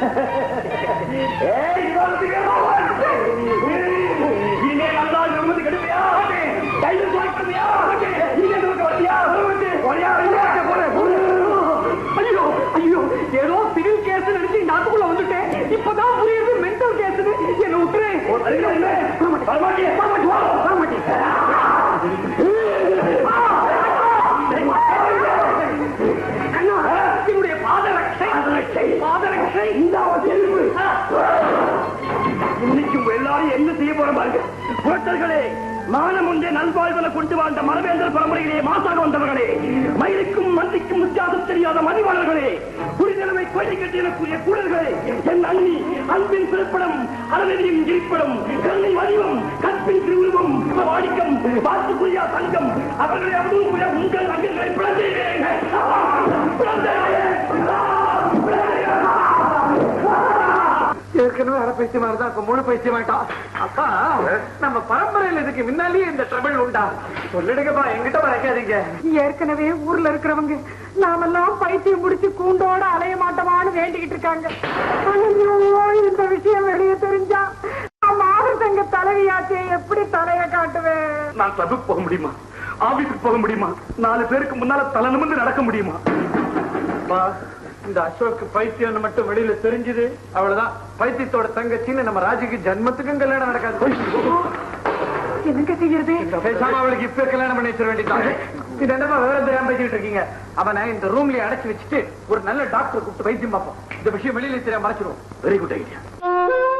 ஏய், இவனுக்கு மோகன். இனிமே நல்லா நிம்மதி கெடுமையா? கையில் துவைக்கணுமையா? இனிமே நமக்கு வழியா? வழியா, வழியா? போடு, போடு. ஐயோ ஐயோ ஏதோ சிவில் கேஸ் நினைச்சு நாட்டுக்குள்ள வந்துட்டேன் இப்பதான் புரியுது மென்டல் கேஸ் என்ன விட்டுரு வரமாட்டேன் வரமாட்டேன் கண்ணா, என்னுடைய பாதரட்சை பாதரட்சை இந்த இன்னைக்கும் எல்லாரும் என்ன செய்ய போற பாருங்க புரட்டர்களே மானம் ஒன்றே நல்வாழ்வன கொண்டு வாழ்ந்த மரவேந்தர் பரம்பரையிலே மாசாக வந்தவர்களே மயிலுக்கும் மந்திக்கும் வித்தியாசம் தெரியாத மதிவாளர்களே குடிநிலைமை கோழி கட்டியக்கூடிய கூடர்களே என் அண்ணி அன்பின் பிறப்பிடம் அறநெறியின் இருப்பிடம் கண்ணை வடிவம் கற்பின் திருவுருவம் வாடிக்கம் வாத்துக்குரியா சங்கம் அவர்களை அவரும் கூட உங்கள் அங்கங்களை பிளந்தேன் ஏற்கனவே அரை பைத்தியமா இருந்தா இப்ப முழு பைத்தியமாயிட்டான் அப்பா நம்ம பரம்பரையில இதுக்கு முன்னாலேயே இந்த ட்ரபிள் உண்டா சொல்லிடுங்கப்பா எங்கிட்ட மறைக்காதீங்க ஏற்கனவே ஊர்ல இருக்கிறவங்க நாமெல்லாம் பைத்தியம் முடிச்சு கூண்டோட அலைய மாட்டோமான்னு வேண்டிக்கிட்டு இருக்காங்க ஐயோ இந்த விஷயம் வெளியே தெரிஞ்சா நான் மாதர் சங்க தலைவியாச்சே எப்படி தலைய காட்டுவேன் நான் கிளப்புக்கு போக முடியுமா ஆபீஸுக்கு போக முடியுமா நாலு பேருக்கு முன்னால தலை நிமிர்ந்து நடக்க முடியுமா அப்பா இந்த அசோக் பைத்தியம் மட்டும் வெளியில தெரிஞ்சது அவ்வளவுதான் பைத்தியத்தோட தங்கச்சின்னு நம்ம ராஜுக்கு ஜன்மத்துக்கும் கல்யாணம் நடக்காது என்னங்க செய்யறது பேசாம அவளுக்கு இப்ப கல்யாணம் பண்ணி வச்சிட வேண்டியதான் இது என்னப்பா விவரம் தெரியாம பேசிட்டு இருக்கீங்க அவனை இந்த ரூம்லயே அடைச்சு வச்சுட்டு ஒரு நல்ல டாக்டர் கூப்பிட்டு வைத்தியம் பார்ப்போம் இந்த விஷயம் வெளியில தெரியாம மறைச்சிருவோம் வெரி குட் ஐடியா